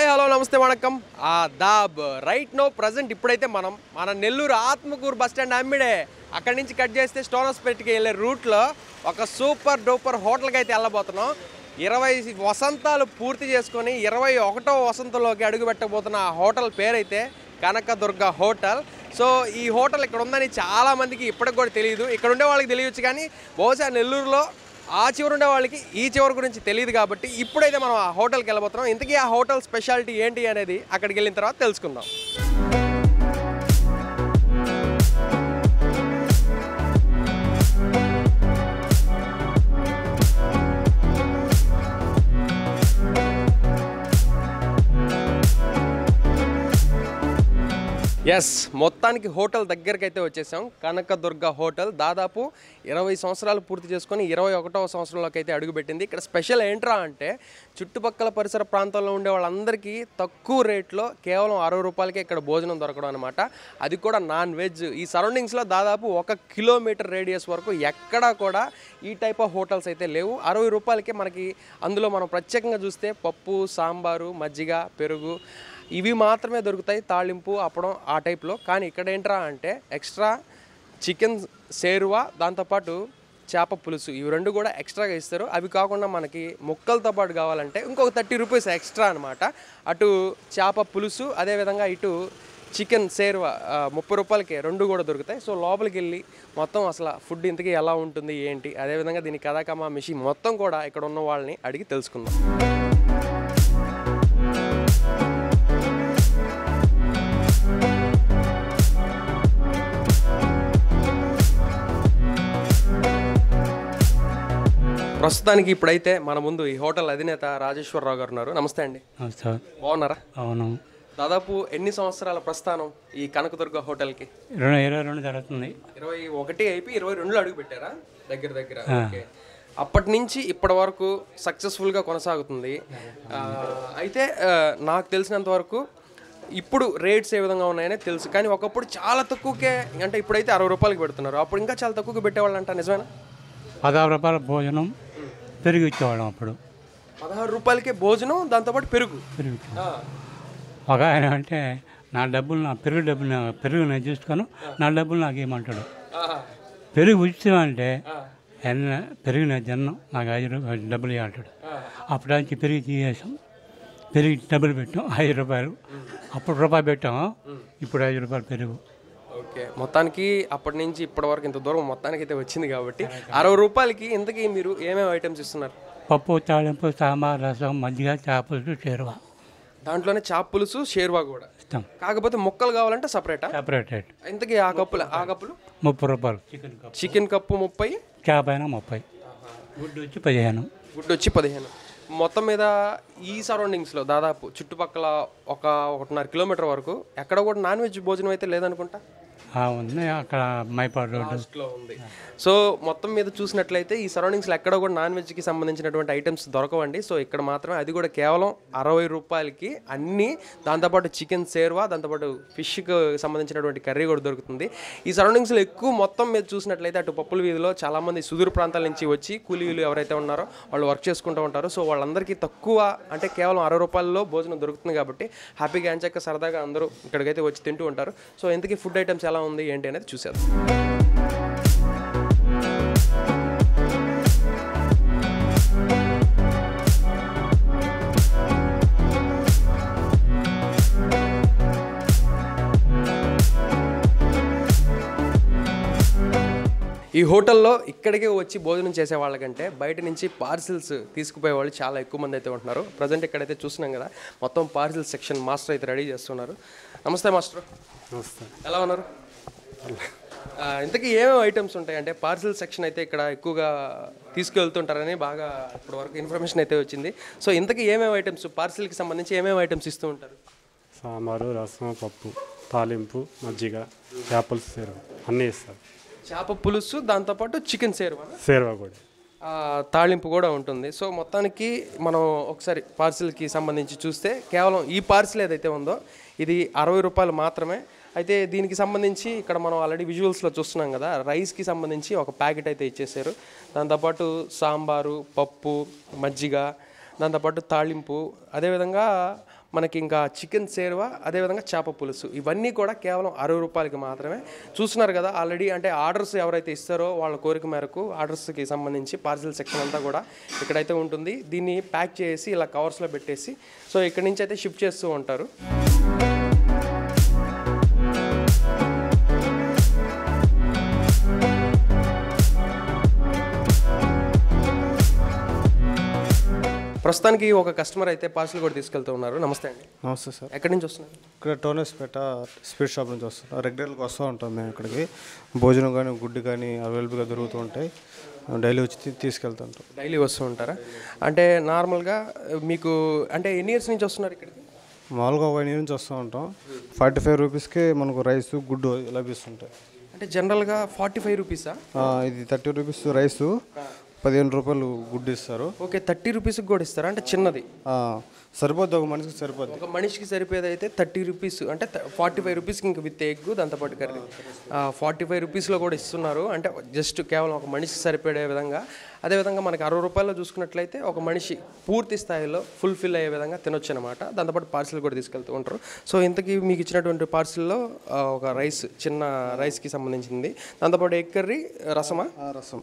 Hello నమస్తే వణకం ఆ దాబ్ right no present ఇప్పుడైతే మనం మన నెల్లూరు ఆత్మకూరు బస్ స్టాండ్ అమ్మిడే అక్కడి నుంచి కట్ చేస్తే స్టోనస్పేట్కి వెళ్ళే రూట్లో ఒక సూపర్ డూపర్ హోటల్కి అయితే వెళ్ళబోతున్నాం ఇరవై వసంతాలు పూర్తి చేసుకొని ఇరవై ఒకటో వసంతంలోకి అడుగు పెట్టబోతున్న ఆ హోటల్ పేరైతే కనకదుర్గ హోటల్ సో ఈ హోటల్ ఇక్కడ ఉందని చాలా మందికి ఇప్పటికి కూడా తెలియదు ఇక్కడ ఉండే వాళ్ళకి తెలియచ్చు కానీ బహుశా నెల్లూరులో ఆ చివరి ఉండే వాళ్ళకి ఈ చివరి గురించి తెలియదు కాబట్టి ఇప్పుడైతే మనం ఆ హోటల్కి వెళ్ళబోతున్నాం ఇంతకీ ఆ హోటల్ స్పెషాలిటీ ఏంటి అనేది అక్కడికి వెళ్ళిన తర్వాత తెలుసుకుందాం ఎస్ మొత్తానికి హోటల్ దగ్గరికి అయితే వచ్చేసాం కనకదుర్గ హోటల్ దాదాపు ఇరవై సంవత్సరాలు పూర్తి చేసుకొని ఇరవై ఒకటవ సంవత్సరంలోకి అయితే అడుగుపెట్టింది ఇక్కడ స్పెషల్ ఏంట్రా అంటే చుట్టుపక్కల పరిసర ప్రాంతాల్లో ఉండే వాళ్ళందరికీ తక్కువ రేట్లో కేవలం అరవై రూపాయలకే ఇక్కడ భోజనం దొరకడం అనమాట అది కూడా నాన్ వెజ్ ఈ సరౌండింగ్స్లో దాదాపు ఒక కిలోమీటర్ రేడియస్ వరకు ఎక్కడా కూడా ఈ టైప్ ఆఫ్ హోటల్స్ అయితే లేవు అరవై రూపాయలకే మనకి అందులో మనం ప్రత్యేకంగా చూస్తే పప్పు సాంబారు మజ్జిగ పెరుగు ఇవి మాత్రమే దొరుకుతాయి తాళింపు అప్పడం ఆ టైప్లో కానీ ఇక్కడ ఏంట్రా అంటే ఎక్స్ట్రా చికెన్ సేరువా దాంతోపాటు చేప పులుసు ఇవి రెండు కూడా ఎక్స్ట్రాగా ఇస్తారు అవి కాకుండా మనకి ముక్కలతో పాటు కావాలంటే ఇంకొక థర్టీ రూపీస్ ఎక్స్ట్రా అనమాట అటు చేప పులుసు అదేవిధంగా ఇటు చికెన్ సేరువా ఆ, ముప్పై రూపాయలకి రెండు కూడా దొరుకుతాయి సో లోపలికి వెళ్ళి మొత్తం అసలు ఫుడ్ ఇంతకీ ఎలా ఉంటుంది ఏంటి అదేవిధంగా దీని కథాకమా మిషన్ మొత్తం కూడా ఇక్కడ ఉన్న వాళ్ళని అడిగి తెలుసుకుందాం ప్రస్తుతానికి ఇప్పుడైతే మన ముందు ఈ హోటల్ అధినేత రాజేశ్వరరావు గారు ఉన్నారు నమస్తే అండి సార్ బాగున్నారా అవును దాదాపు ఎన్ని సంవత్సరాల ప్రస్థానం ఈ కనకదుర్గ హోటల్కి రెండు ఇరవై రెండు జరుగుతుంది ఇరవై ఒకటి అయిపోయి ఇరవై రెండులో అడుగు పెట్టారా దగ్గర దగ్గర ఓకే అప్పటి నుంచి ఇప్పటి వరకు సక్సెస్ఫుల్గా కొనసాగుతుంది ఆ, అయితే ఆ, నాకు తెలిసినంత వరకు ఇప్పుడు రేట్స్ ఏ విధంగా ఉన్నాయనే తెలుసు కానీ ఒకప్పుడు చాలా తక్కువకే అంటే ఇప్పుడైతే అరవై రూపాయలకి పెడుతున్నారు అప్పుడు ఇంకా చాలా తక్కువకి పెట్టేవాళ్ళు అంట నిజమేనా పదహారు రూపాయల భోజనం పెరుగు ఇచ్చేవాళ్ళం అప్పుడు పదహారు రూపాయలకే భోజనం దాంతోపాటు పెరుగు పెరుగు ఇచ్చేవాళ్ళం. ఆ, ఒక ఆయన అంటే నా డబ్బులు నా పెరుగు డబ్బులు నా- పెరుగు నేను చూసుకోను నా డబ్బులు నాకు ఇవ్వమంటాడు ఆహా, పెరుగు ఇచ్చామంటే ఆ, ఎన్న పెరుగు నేను తిన్నాను నాకు ఐదు రూపాయలు డబ్బులు ఇవ్వంటాడు ఆ. అప్పుడు నుంచి పెరుగు తీసేసాం పెరుగు డబ్బులు పెట్టాం ఐదు రూపాయలు అప్పుడు రూపాయి పెట్టాం ఇప్పుడు ఐదు రూపాయలు పెరుగు ఓకే మొత్తానికి అప్పటి నుంచి ఇప్పటి వరకు ఇంత దూరం మొత్తానికి అయితే వచ్చింది కాబట్టి అరవై రూపాయలకి ఇంతకీ మీరు ఏమేమి ఐటమ్స్ ఇస్తున్నారు పప్పు తాళింపు సాంబార్ రసం మజ్జిగ చేపలు చేరువ దాంట్లోనే చాప్ పులుసు షేర్వా కూడా ఇస్తాం కాకపోతే ముక్కలు కావాలంటే సపరేటా సపరేట్ రేట్ ఇంతకీ ఆ కప్పులు ఆ కప్పులు ముప్పై రూపాయలు చికెన్ కప్ చికెన్ కప్పు ముప్పై చేప అయినా ముప్పై గుడ్డు వచ్చి పదిహేను గుడ్డు వచ్చి పదిహేను మొత్తం మీద ఈ సరౌండింగ్స్లో దాదాపు చుట్టుపక్కల ఒక ఒకటిన్నర కిలోమీటర్ వరకు ఎక్కడ కూడా నాన్ వెజ్ భోజనం అయితే లేదనుకుంటా ఆ, ఉంది అక్కడ మైపాడు రోడ్డు లో ఉంది సో మొత్తం మీద చూసినట్లయితే ఈ సరౌండింగ్స్లో ఎక్కడ కూడా నాన్ వెజ్కి సంబంధించినటువంటి ఐటమ్స్ దొరకవండి సో ఇక్కడ మాత్రమే అది కూడా కేవలం అరవై రూపాయలకి అన్ని దాంతోపాటు చికెన్ సేర్వా దాంతోపాటు ఫిష్కి సంబంధించినటువంటి కర్రీ కూడా దొరుకుతుంది ఈ సరౌండింగ్స్లో ఎక్కువ మొత్తం మీద చూసినట్లయితే అటు పప్పుల వీధిలో చాలామంది సుదూర ప్రాంతాల నుంచి వచ్చి కూలీలు ఎవరైతే ఉన్నారో వాళ్ళు వర్క్ చేసుకుంటూ ఉంటారు సో వాళ్ళందరికీ తక్కువ అంటే కేవలం అరవై రూపాయల్లో భోజనం దొరుకుతుంది కాబట్టి హ్యాపీగా ఎంచక్క సరదాగా అందరూ ఇక్కడికైతే వచ్చి తింటూ ఉంటారు సో ఇంతకీ ఫుడ్ ఐటమ్స్ ఎలా ఉంది ఏంటి అనేది చూసేద్దాం ఈ హోటల్లో ఇక్కడికే వచ్చి భోజనం చేసే వాళ్ళకంటే బయట నుంచి పార్సిల్స్ తీసుకుపోయే వాళ్ళు చాలా ఎక్కువ మంది అయితే ఉంటున్నారు ప్రజెంట్ ఇక్కడైతే చూస్తున్నాం కదా మొత్తం పార్సిల్ సెక్షన్ మాస్టర్ అయితే రెడీ చేస్తున్నారు నమస్తే మాస్టర్ నమస్తే ఎలా ఉన్నారు ఆ, ఇంతకీ ఏమేమి ఐటమ్స్ ఉంటాయి అంటే పార్సిల్ సెక్షన్ అయితే ఇక్కడ ఎక్కువగా తీసుకెళ్తుంటారని బాగా ఇప్పటి వరకు ఇన్ఫర్మేషన్ అయితే వచ్చింది సో ఇంతకీ ఏమేమి ఐటమ్స్ పార్సిల్కి సంబంధించి ఏమేమి ఐటమ్స్ ఇస్తూ ఉంటారు సాంబారు రసం పప్పు తాలింపు మజ్జిగ చేపల సేరు అన్నీ ఇస్తారు చేప పులుసు దాంతోపాటు చికెన్ సేరువా సేరువా కూడా ఆ, తాళింపు కూడా ఉంటుంది సో మొత్తానికి మనం ఒకసారి పార్సిల్కి సంబంధించి చూస్తే కేవలం ఈ పార్సిల్ ఏదైతే ఉందో ఇది అరవై రూపాయలు మాత్రమే అయితే దీనికి సంబంధించి ఇక్కడ మనం ఆల్రెడీ విజువల్స్లో చూస్తున్నాం కదా రైస్కి సంబంధించి ఒక ప్యాకెట్ అయితే ఇచ్చేసారు దాంతోపాటు సాంబారు పప్పు మజ్జిగ దాంతోపాటు తాళింపు అదేవిధంగా మనకి ఇంకా చికెన్ సేర్వా అదేవిధంగా చేప పులుసు ఇవన్నీ కూడా కేవలం అరవై రూపాయలకి మాత్రమే చూస్తున్నారు కదా ఆల్రెడీ అంటే ఆర్డర్స్ ఎవరైతే ఇస్తారో వాళ్ళ కోరిక మేరకు ఆర్డర్స్కి సంబంధించి పార్సిల్ సెక్షన్ అంతా కూడా ఇక్కడైతే ఉంటుంది దీన్ని ప్యాక్ చేసి ఇలా కవర్స్లో పెట్టేసి సో ఇక్కడ నుంచి అయితే షిఫ్ట్ చేస్తూ ఉంటారు ప్రస్తుతానికి ఒక కస్టమర్ అయితే పార్సిల్ కూడా తీసుకెళ్తూ ఉన్నారు నమస్తే అండి నమస్తే సార్ ఎక్కడి నుంచి వస్తున్నారు ఇక్కడ టోనెస్పేట స్వీట్ షాప్ నుంచి వస్తున్నాం రెగ్యులర్గా వస్తూ ఉంటాం మేము ఇక్కడికి భోజనం కానీ గుడ్డు కానీ అవైలబుల్గా దొరుకుతూ ఉంటాయి డైలీ వచ్చి తీ- తీసుకెళ్తుంటాం డైలీ వస్తూ ఉంటారా అంటే నార్మల్గా మీకు అంటే ఎన్ని ఇయర్స్ నుంచి వస్తున్నారు ఇక్కడికి మామూలుగా ఒక ఇయర్ నుంచి వస్తూ ఉంటాం ఫార్టీ ఫైవ్ రూపీస్కి మనకు రైస్ గుడ్డు లభిస్తుంటాయి అంటే జనరల్గా ఫార్టీ ఫైవ్ రూపీసా ఆ, ఇది థర్టీ రూపీస్ రైసు పదిహేను రూపాయలు గుడ్డు ఇస్తారు ఓకే థర్టీ రూపీస్కి కూడా ఇస్తారా అంటే చిన్నది ఆ, సరిపోద్ది ఒక మనిషికి సరిపోద్ది ఒక మనిషికి సరిపోయేది అయితే థర్టీ రూపీస్ అంటే ఫార్టీ ఫైవ్ రూపీస్కి ఇంక విత్ ఎగ్ దాంతోపాటు కర్రీ ఫార్టీ ఫైవ్ రూపీస్లో కూడా ఇస్తున్నారు అంటే జస్ట్ కేవలం ఒక మనిషికి సరిపడే విధంగా అదేవిధంగా మనకి అరవై రూపాయల్లో చూసుకున్నట్లయితే ఒక మనిషి పూర్తి స్థాయిలో ఫుల్ఫిల్ అయ్యే విధంగా తినొచ్చు అనమాట దాంతోపాటు పార్సిల్ కూడా తీసుకెళ్తూ ఉంటారు సో ఇంతకీ మీకు ఇచ్చినటువంటి పార్సిల్లో ఒక రైస్ చిన్న రైస్కి సంబంధించింది దాంతోపాటు ఎగ్ కర్రీ రసమా ఆ, రసం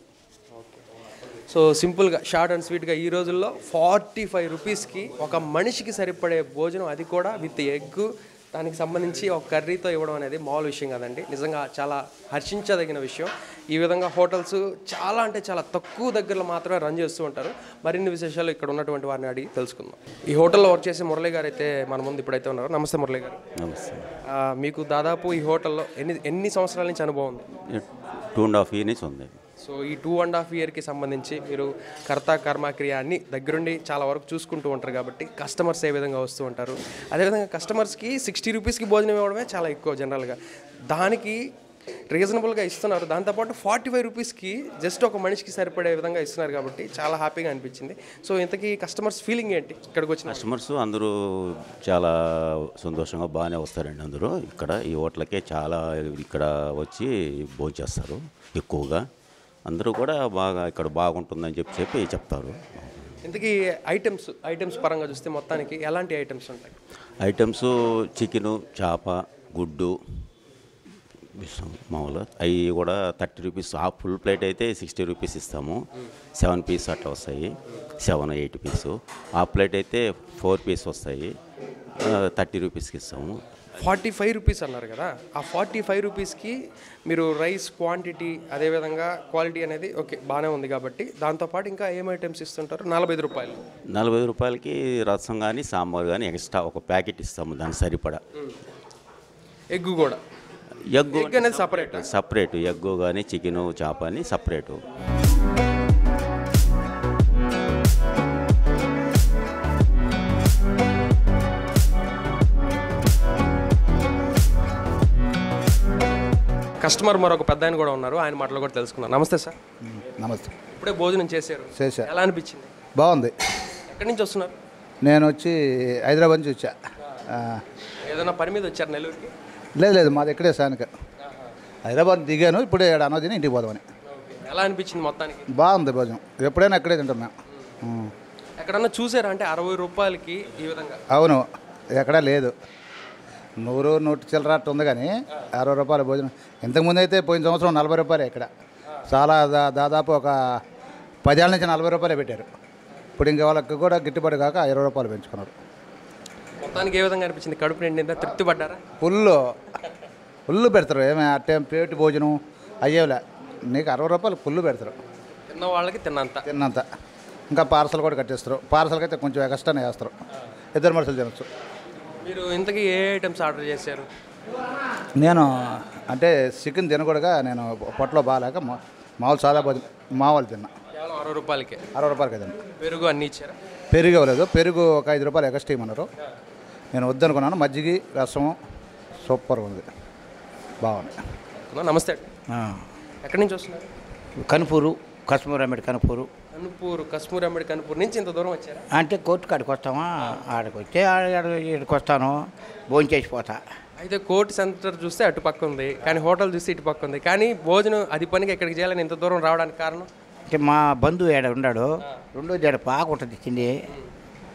సో సింపుల్గా షార్ట్ అండ్ స్వీట్గా ఈ రోజుల్లో ఫార్టీ ఫైవ్ రూపీస్కి ఒక మనిషికి సరిపడే భోజనం అది కూడా విత్ ఎగ్ దానికి సంబంధించి ఒక కర్రీతో ఇవ్వడం అనేది మామూలు విషయం కాదండి నిజంగా చాలా హర్షించదగిన విషయం ఈ విధంగా హోటల్స్ చాలా అంటే చాలా తక్కువ దగ్గరలో మాత్రమే రన్ చేస్తూ ఉంటారు మరిన్ని విశేషాలు ఇక్కడ ఉన్నటువంటి వారిని అడిగి తెలుసుకుందాం ఈ హోటల్లో వర్క్ చేసే మురళి గారు అయితే మన ముందు ఇప్పుడైతే ఉన్నారు నమస్తే మురళి గారు నమస్తే ఆ, మీకు దాదాపు ఈ హోటల్లో ఎన్ని ఎన్ని సంవత్సరాల నుంచి అనుభవం ఉంది టూ అండ్ హాఫ్ ఇయర్ నుంచి ఉంది సో ఈ టూ అండ్ హాఫ్ ఇయర్కి సంబంధించి మీరు కర్త కర్మక్రియ అన్ని దగ్గరుండి చాలా వరకు చూసుకుంటూ ఉంటారు కాబట్టి కస్టమర్స్ ఏ విధంగా వస్తూ ఉంటారు అదేవిధంగా కస్టమర్స్కి సిక్స్టీ రూపీస్కి భోజనం ఇవ్వడమే చాలా ఎక్కువ జనరల్గా దానికి రీజనబుల్గా ఇస్తున్నారు దాంతోపాటు ఫార్టీ ఫైవ్ రూపీస్కి జస్ట్ ఒక మనిషికి సరిపడే విధంగా ఇస్తున్నారు కాబట్టి చాలా హ్యాపీగా అనిపించింది సో ఇంతకీ కస్టమర్స్ ఫీలింగ్ ఏంటి ఇక్కడికి వచ్చిన కస్టమర్స్ అందరూ చాలా సంతోషంగా బాగానే వస్తారండి అందరూ ఇక్కడ ఈ హోటల్కే చాలా ఇక్కడ వచ్చి భోంచేస్తారు ఎక్కువగా అందరూ కూడా బాగా ఇక్కడ బాగుంటుందని చెప్పి చెప్పి చెప్తారు ఇంతకీ ఐటమ్స్ ఐటమ్స్ పరంగా చూస్తే మొత్తానికి ఎలాంటి ఐటమ్స్ ఉంటాయి ఐటమ్స్ చికెను చేప గుడ్డు ఇస్తాం మామూలుగా అవి కూడా thirty rupees half full plate అయితే సిక్స్టీ రూపీస్ ఇస్తాము సెవెన్ పీస్ అట్లా వస్తాయి seven eight piece half plate అయితే ఫోర్ పీస్ వస్తాయి థర్టీ రూపీస్కి ఇస్తాము ఫార్టీ ఫైవ్ రూపీస్ అన్నారు కదా ఆ ఫార్టీ ఫైవ్ రూపీస్కి మీరు రైస్ క్వాంటిటీ అదేవిధంగా క్వాలిటీ అనేది ఓకే బాగానే ఉంది కాబట్టి దాంతోపాటు ఇంకా ఏం ఐటమ్స్ ఇస్తుంటారు నలభై ఐదు రూపాయలు నలభై రూపాయలకి రసం కానీ సాంబార్ కానీ ఎక్స్ట్రా ఒక ప్యాకెట్ ఇస్తాము దానికి సరిపడా ఎగ్ కూడా ఎగ్ ఎగ్ అనేది సపరేట్ సపరేట్ ఎగ్ కానీ చికెను చేప అని సపరేటు కస్టమర్ మరొక పెద్ద ఆయన కూడా ఉన్నారు ఆయన మాటలు కూడా తెలుసుకున్నాం నమస్తే సార్ నమస్తే ఇప్పుడే భోజనం చేశారు చేశా. ఎలా అనిపించింది బాగుంది ఎక్కడి నుంచి వస్తున్నారు నేను వచ్చి హైదరాబాద్ నుంచి వచ్చా ఆ, ఏదైనా పని మీద వచ్చారు నెల్లూరుకి లేదు లేదు మాది ఇక్కడే స్థానిక హైదరాబాద్ దిగాను ఇప్పుడే అన్నో తిని ఇంటికి పోదామని ఎలా అనిపించింది మొత్తానికి బాగుంది భోజనం ఎప్పుడైనా ఇక్కడే తింటాం మేము ఉం. ఎక్కడన్నా చూసారా అంటే అరవై రూపాయలకి ఈ విధంగా అవును ఎక్కడా లేదు నూరు నూటి చిల్లర అట్టు ఉంది కానీ అరవై రూపాయల భోజనం ఇంతకుముందు అయితే పోయిన సంవత్సరం నలభై రూపాయలు ఇక్కడ చాలా దా- దాదాపు ఒక పదేళ్ళ నుంచి నలభై రూపాయలే పెట్టారు ఇప్పుడు ఇంకా వాళ్ళకి కూడా గిట్టుబాటు కాక ఇరవై రూపాయలు పెంచుకున్నారు మొత్తానికి ఏ విధంగా అనిపించింది కడుపు నిండిందా తృప్తి పడ్డారా పుల్లు పుల్లు పెడతారు ఏమే అట్టే పేటి భోజనం అయ్యేలా నీకు అరవై రూపాయలు పుల్లు పెడతారు తిన్న వాళ్ళకి తిన్నంత తిన్నంత ఇంకా పార్సల్ కూడా కట్టేస్తారు పార్సల్కి అయితే కొంచెం ఎక్స్ట్రానే వేస్తారు ఇద్దరు మనుషులు తినచ్చు మీరు ఇంతకీ ఏ ఐటమ్స్ ఆర్డర్ చేశారు నేను అంటే చికెన్ తినకూడగా నేను పొట్టలో బాగాలేక మా- మామూలు సాదా భోజనం మామూలు తిన్నా కేవలం అరవై రూపాయలకే అరవై రూపాయలకి తిన్నా పెరుగు అన్నీ ఇచ్చారా పెరుగు ఇవ్వలేదు పెరుగు ఒక ఐదు రూపాయలు ఎక్స్ట్రా ఇవ్వమన్నారు నేను వద్దనుకున్నాను మజ్జిగి రసము సూపర్ ఉంది బాగుంది నమస్తే ఎక్కడి నుంచి వస్తున్నారు కనుపూరు కశ్మీర్ అమ్మడి కనుపూరు కనుపూరు కశ్మీర్ అమ్మడి కనుపూరు నుంచి ఇంత దూరం వచ్చారా అంటే కోర్టు కాడికి వస్తామా ఆడికి వచ్చి ఇక్కడికి వస్తాను భోజనం చేసిపోతా అయితే కోర్ట్ సెంటర్ చూస్తే అటు పక్క ఉంది కానీ హోటల్ చూస్తే ఇటు పక్క ఉంది కానీ భోజనం అది పనికి ఎక్కడికి చేయాలని ఇంత దూరం రావడానికి కారణం అంటే మా బంధువు ఏడ ఉన్నాడు రెండో ఏడ బాగా ఉంటుంది తిండి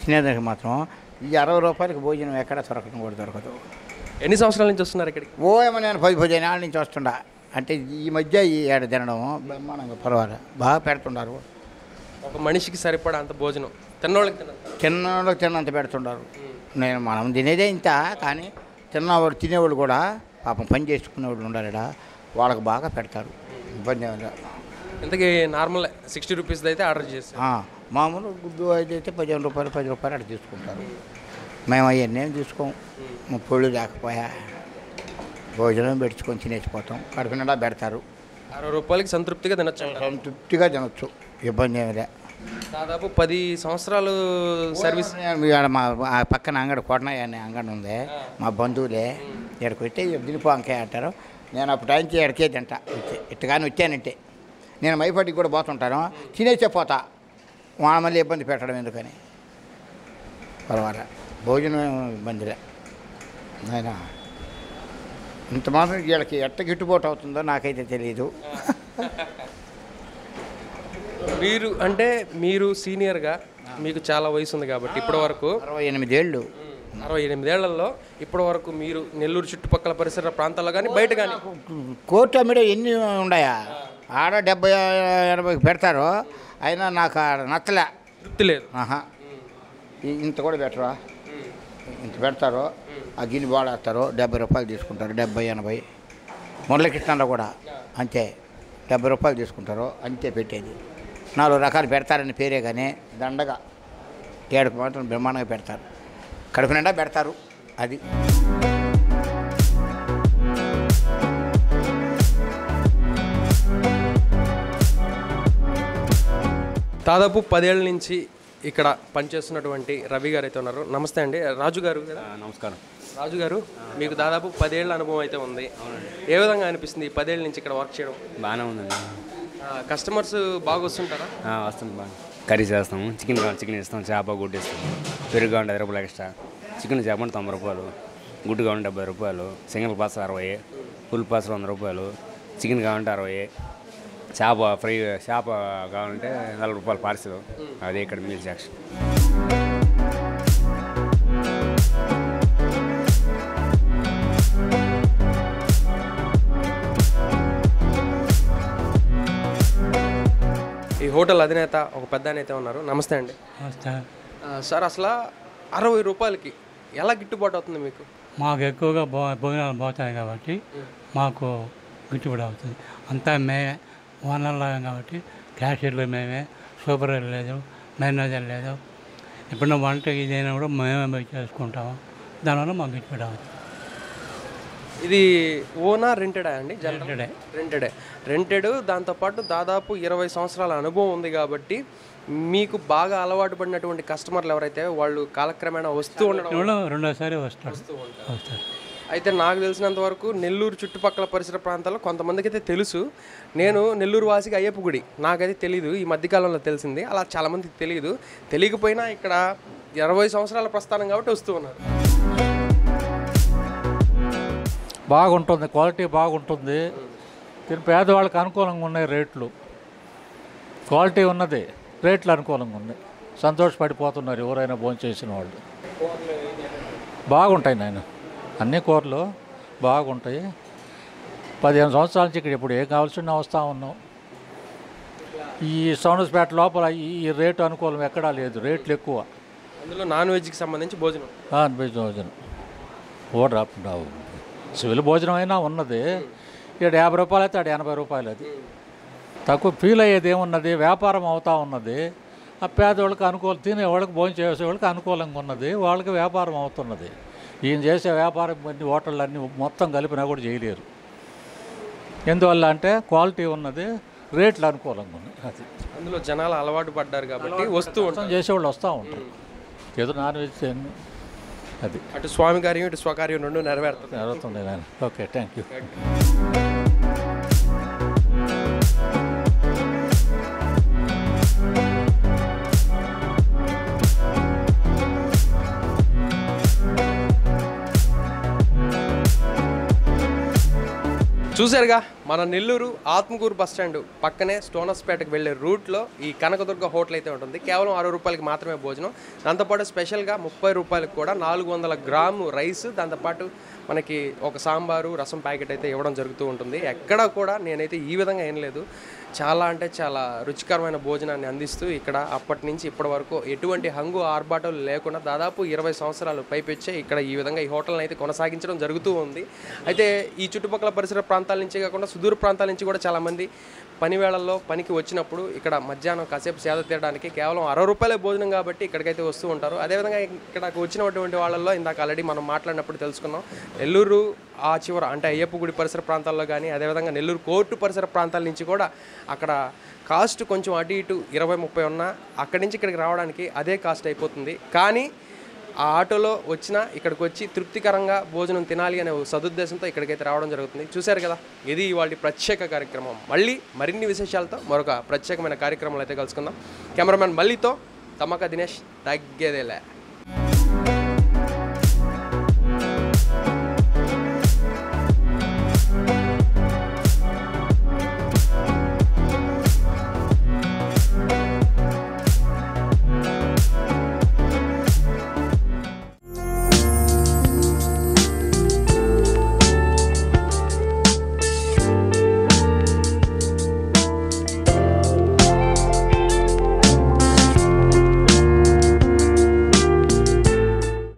తినేదానికి మాత్రం ఈ అరవై రూపాయలకి భోజనం ఎక్కడ దొరకడం కూడా దొరకదు ఎన్ని సంవత్సరాల నుంచి వస్తున్నారు ఇక్కడికి ఓ ఏమో నేను పది పదిహేను ఏళ్ళ నుంచి వస్తుండా అంటే ఈ మధ్య ఈ ఏడు తినడం బ్రహ్మాండంగా పర్వాలేదు బాగా పెడుతున్నారు ఒక మనిషికి సరిపడా అంత భోజనం తిన్నోళ్ళకి తినంత తిన్నోళ్ళకి తిన్నంత పెడుతున్నారు నేను మనం తినేదే ఇంత కానీ తిన్నవాడు తినేవాళ్ళు కూడా పాపం పని చేసుకునేవాళ్ళు ఉండాలి ఈడ. వాళ్ళకి బాగా పెడతారు ఇబ్బంది ఏమి లేదు. ఇంతకీ నార్మల్ సిక్స్టీ రూపీస్ అయితే ఆర్డర్ చేసి ఆ, మామూలు గుడ్డు అయితే అయితే పదిహేను రూపాయలు పది రూపాయలు అట్లా తీసుకుంటారు మేము అవన్నీ ఏం తీసుకోం ముప్పొళ్ళు లేకపోయా భోజనం పెట్టుకొని తినేసిపోతాం కడుపు నిండా పెడతారు అరవై రూపాయలకి సంతృప్తిగా తినొచ్చు అంటారు. సంతృప్తిగా తినొచ్చు ఇబ్బంది ఏమి లే దాదాపు పది సంవత్సరాలు సర్వీస్ ఈడ మా ఆ పక్కన అంగడి కొట్టనయ్య అనే అంగడి ఉంది మా బంధువులే ఇక్కడికి వచ్చి దినిపో అంకాయ అంటారు నేను అప్పుడు నుంచి ఇక్కడికే తింటా వచ్చి ఇట్టగానే వచ్చానంటే నేను మైపాటికి కూడా పోతుంటాను తినేసే పోతా వాళ్ళ మళ్ళీ ఇబ్బంది పెట్టడం ఎందుకని పర్వాలే భోజనం ఇబ్బందిలే ఆయన ఇంత మాత్రం వీళ్ళకి ఎట్ట గిట్టుబాటు అవుతుందో నాకైతే తెలియదు మీరు అంటే మీరు సీనియర్గా మీకు చాలా వయసు ఉంది కాబట్టి ఇప్పటి వరకు అరవై ఎనిమిదేళ్ళు అరవై ఎనిమిదేళ్లలో ఇప్పటి వరకు మీరు నెల్లూరు చుట్టుపక్కల పరిసర ప్రాంతాల్లో కానీ బయట కానీ కోర్టు అమ్మిడే ఎన్ని ఉన్నాయా ఆడ డెబ్బై ఎనభైకి పెడతారు అయినా నాకు ఆడ నచ్చలే తృప్తి లేదు ఆహా ఈ- ఇంత కూడా పెట్టరా ఇంత పెడతారు ఆ గిన్నె బాడేస్తారు డెబ్బై రూపాయలు తీసుకుంటారు డెబ్బై ఎనభై మురళకృష్ణలో కూడా అంతే డెబ్బై రూపాయలు తీసుకుంటారు అంతే పెట్టేది నాలుగు రకాలు పెడతారని పేరే కానీ దండగా ఏడుకు మాత్రం బ్రహ్మాండంగా పెడతారు కడుపు నిండా పెడతారు అది దాదాపు పదేళ్ల నుంచి ఇక్కడ పనిచేస్తున్నటువంటి రవి గారు అయితే ఉన్నారు నమస్తే అండి రాజు గారు కదా నమస్కారం రాజు గారు మీకు దాదాపు పదేళ్ల అనుభవం అయితే ఉంది ఏ విధంగా అనిపిస్తుంది ఈ పదేళ్ళ నుంచి ఇక్కడ వర్క్ చేయడం బాగానే ఉందండి కస్టమర్స్ బాగా వస్తుంటారా ఆ, వస్తుంది బాగా కర్రీ చేస్తాము చికెన్ కావాలి చికెన్ ఇస్తాం చేప గుడ్డు ఇస్తాం పెరుగు కావాలి ఐదు రూపాయలు ఎక్స్ట్రా చికెన్ చేప అంటే తొంభై రూపాయలు గుడ్డు కావాలంటే డెబ్బై రూపాయలు సింగిల్ పాస్ అరవై ఫుల్ పాస్ వంద రూపాయలు చికెన్ కావాలంటే అరవై చేప ఫ్రై చేప కావాలంటే నలభై రూపాయలు పార్సిల్ అదే ఇక్కడ మీల్ సెక్షన్ ఈ హోటల్ అధినేత ఒక పెద్ద ఆయన అయితే ఉన్నారు నమస్తే అండి వస్తా ఆ, సార్ అసలు అరవై రూపాయలకి ఎలా గిట్టుబాటు అవుతుంది మీకు మాకు ఎక్కువగా భో భోజనాలు పోతాయి కాబట్టి మాకు గిట్టుబడి అవుతుంది అంతా మేమే ఓనర్లాగా కాబట్టి క్యాషియర్లు మేమే సూపర్ లేదు మేనేజర్ లేదు ఎప్పుడన్నా వంట ఇదైనా కూడా మేమే పోయి చేసుకుంటాము దానివల్ల మాకు గిట్టుబడి అవుతుంది ఇది ఓనా రెంటెడా అండి Rented ఏ. రెంటెడే రెంటెడ్ దాంతోపాటు దాదాపు ఇరవై సంవత్సరాల అనుభవం ఉంది కాబట్టి మీకు బాగా అలవాటు పడినటువంటి కస్టమర్లు ఎవరైతే వాళ్ళు కాలక్రమేణా వస్తూ ఉండడం వాళ్ళు రెండోసారి వస్తారు వస్తారు అయితే నాకు తెలిసినంత వరకు నెల్లూరు చుట్టుపక్కల పరిసర ప్రాంతాల్లో కొంతమందికి అయితే తెలుసు నేను నెల్లూరు వాసికి అయ్యప్ప గుడి నాకైతే తెలియదు ఈ మధ్యకాలంలో తెలిసింది అలా చాలామందికి తెలియదు తెలియకపోయినా ఇక్కడ ఇరవై సంవత్సరాల ప్రస్థానం కాబట్టి వస్తూ ఉన్నారు బాగుంటుంది క్వాలిటీ బాగుంటుంది దీని పేదవాళ్ళకి అనుకూలంగా ఉన్నాయి రేట్లు క్వాలిటీ ఉన్నది రేట్లు అనుకూలంగా ఉన్నాయి సంతోషపడిపోతున్నారు ఎవరైనా భోంచేసిన వాళ్ళు బాగుంటాయి నాయన అన్ని కూరలు బాగుంటాయి పదిహేను సంవత్సరాల నుంచి ఇక్కడ ఇప్పుడు ఏం కావాల్సిన వస్తూ ఉన్నాం ఈ సౌండస్పేట లోపల ఈ ఈ రేటు అనుకూలం ఎక్కడా లేదు రేట్లు ఎక్కువ అందులో నాన్ వెజ్కి సంబంధించి భోజనం నాన్ భోజనం ఓ రావు సివిల్ భోజనం అయినా ఉన్నది ఇక్కడ యాభై రూపాయలు అయితే ఆడ ఎనభై రూపాయలు అది తక్కువ ఫీల్ అయ్యేది ఏమున్నది వ్యాపారం అవుతా ఉన్నది ఆ పేదవాళ్ళకి అనుకూలం తినేవాళ్ళకి భోజనం చేసేవాళ్ళకి అనుకూలంగా ఉన్నది వాళ్ళకి వ్యాపారం అవుతున్నది ఈయన చేసే వ్యాపారం అన్ని హోటళ్ళు అన్నీ మొత్తం కలిపినా కూడా చేయలేరు ఎందువల్ల అంటే క్వాలిటీ ఉన్నది రేట్లు అనుకూలంగా ఉన్నాయి అది అందులో జనాలు అలవాటు పడ్డారు కాబట్టి వస్తూ మొత్తం ఉంటారు చేసేవాళ్ళు వస్తూ ఉంటారు ఏదో నాన్ వెజ్ తిని అది అటు స్వామి కార్యం ఇటు స్వకార్యం రెండు నెరవేరుతుంది జరుగుతుంది నాయన ఓకే థ్యాంక్ యూ చూశారుగా మన నెల్లూరు ఆత్మకూరు బస్ స్టాండ్ పక్కనే స్టోనస్పేటకు వెళ్ళే రూట్లో ఈ కనకదుర్గ హోటల్ అయితే ఉంటుంది కేవలం అరవై రూపాయలకి మాత్రమే భోజనం దాంతోపాటు స్పెషల్గా ముప్పై రూపాయలకు కూడా నాలుగు వందల గ్రాము రైస్ దాంతోపాటు మనకి ఒక సాంబారు రసం ప్యాకెట్ అయితే ఇవ్వడం జరుగుతూ ఉంటుంది ఎక్కడా కూడా నేనైతే ఈ విధంగా ఏం లేదు చాలా అంటే చాలా రుచికరమైన భోజనాన్ని అందిస్తూ ఇక్కడ అప్పటి నుంచి ఇప్పటి వరకు ఎటువంటి హంగు ఆర్భాటాలు లేకుండా దాదాపు ఇరవై సంవత్సరాలు పైపెచ్చే ఇక్కడ ఈ విధంగా ఈ హోటల్ని అయితే కొనసాగించడం జరుగుతూ ఉంది అయితే ఈ చుట్టుపక్కల పరిసర ప్రాంతాల నుంచి కాకుండా సుదూర ప్రాంతాల నుంచి కూడా చాలామంది పని వేళల్లో పనికి వచ్చినప్పుడు ఇక్కడ మధ్యాహ్నం కాసేపు సేద తీయడానికి కేవలం అరవై రూపాయలే భోజనం కాబట్టి ఇక్కడికైతే వస్తూ ఉంటారు అదేవిధంగా ఇక్కడకు వచ్చినటువంటి వాళ్ళల్లో ఇందాక ఆల్రెడీ మనం మాట్లాడినప్పుడు తెలుసుకున్నాం నెల్లూరు ఆ చివర అంటే అయ్యప్ప గుడి పరిసర ప్రాంతాల్లో కానీ అదేవిధంగా నెల్లూరు కోర్టు పరిసర ప్రాంతాల నుంచి కూడా అక్కడ కాస్ట్ కొంచెం అటు ఇటు ఇరవై ముప్పై ఉన్నా అక్కడి నుంచి ఇక్కడికి రావడానికి అదే కాస్ట్ అయిపోతుంది కానీ ఆ ఆటోలో వచ్చినా ఇక్కడికి వచ్చి తృప్తికరంగా భోజనం తినాలి అనే ఒక సదుద్దేశంతో ఇక్కడికైతే రావడం జరుగుతుంది చూశారు కదా ఇది ఇవాళ ప్రత్యేక కార్యక్రమం మళ్ళీ మరిన్ని విశేషాలతో మరొక ప్రత్యేకమైన కార్యక్రమాలు అయితే కలుసుకుందాం కెమెరామెన్ మళ్ళీతో తమ్మక దినేష్ తగ్గేదేలే